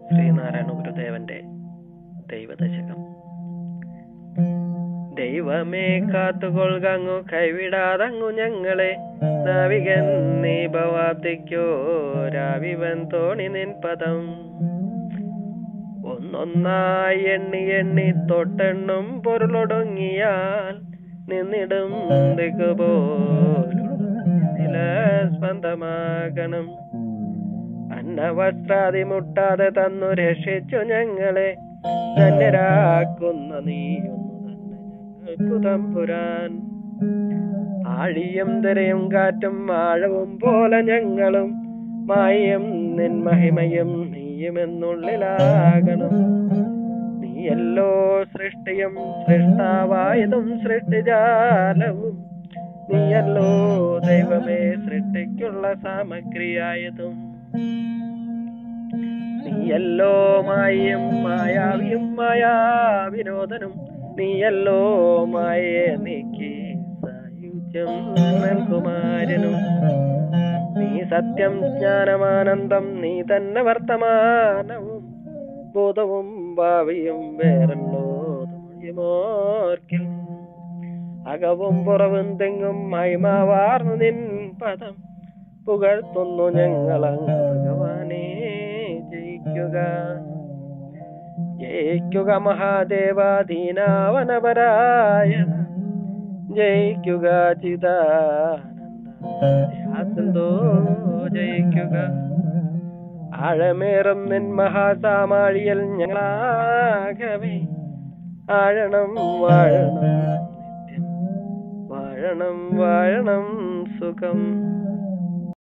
ശ്രീനാരായണ ഗുരുദേവന്റെ ദൈവദശകം ദൈവമേ കാത്തുകൊള്ളുകങ്ങു കൈവിടാതങ്ങു ഞങ്ങളെ നാവികൻ നീ ഭവാബ്ദിക്കോ രാവിവൻ തോണി നിൻ പദം ഒന്നൊന്നായി എണ്ണി എണ്ണി തൊട്ടെണ്ണും പൊരുളൊടുങ്ങിയാൽ നിന്നിടും ദിക്കുപോലുള്ള സ്പന്ദമാകണം അന്നവസ്ത്രാതി മുട്ടാതെ തന്നു രക്ഷിച്ചു ഞങ്ങളെ ധന്യരാക്കുന്ന നീയൊന്നു തന്നെ ഞങ്ങൾക്കു തമ്പുരാൻ ആഴിയും തിരയും കാറ്റും ആഴവും പോലെ ഞങ്ങളും മായം നിൻ മഹിമയും നീയുമെന്നുള്ളിലാകണം നീയല്ലോ സൃഷ്ടിയും സൃഷ്ടാവായതും സൃഷ്ടിജാലവും നീയല്ലോ ദൈവമേ സൃഷ്ടിക്കുള്ള സാമഗ്രിയായതും നീയല്ലോ മായയും മായാവിയും മായാവിനോദനും നീയല്ലോ മായയെ നീക്കി സായുജ്യം നൽകുമാരനും നീ സത്യം ജ്ഞാനമാനന്ദം നീ തന്നെ വർത്തമാനവും ബോധവും ഭാവിയും വേറെല്ലോർക്കിൽ അകവും പുറവും തെങ്ങും മഹിമാവാർന്നു നിൻ പദം പുകഴ്ത്തുന്നു ഞങ്ങളങ്ങ് ഭഗവാനെ ജയിക്കുക ജയിക്കുക മഹാദേവാധീനാവനപരായണ ജയിക്കുക ചിദാനന്ദോ ജയിക്കുക ആഴമേറും നിൻ മഹാസാമാഴിയൽ ഞങ്ങളാകവേ ആഴണം വാഴണം നിത്യം വാഴണം വാഴണം സുഖം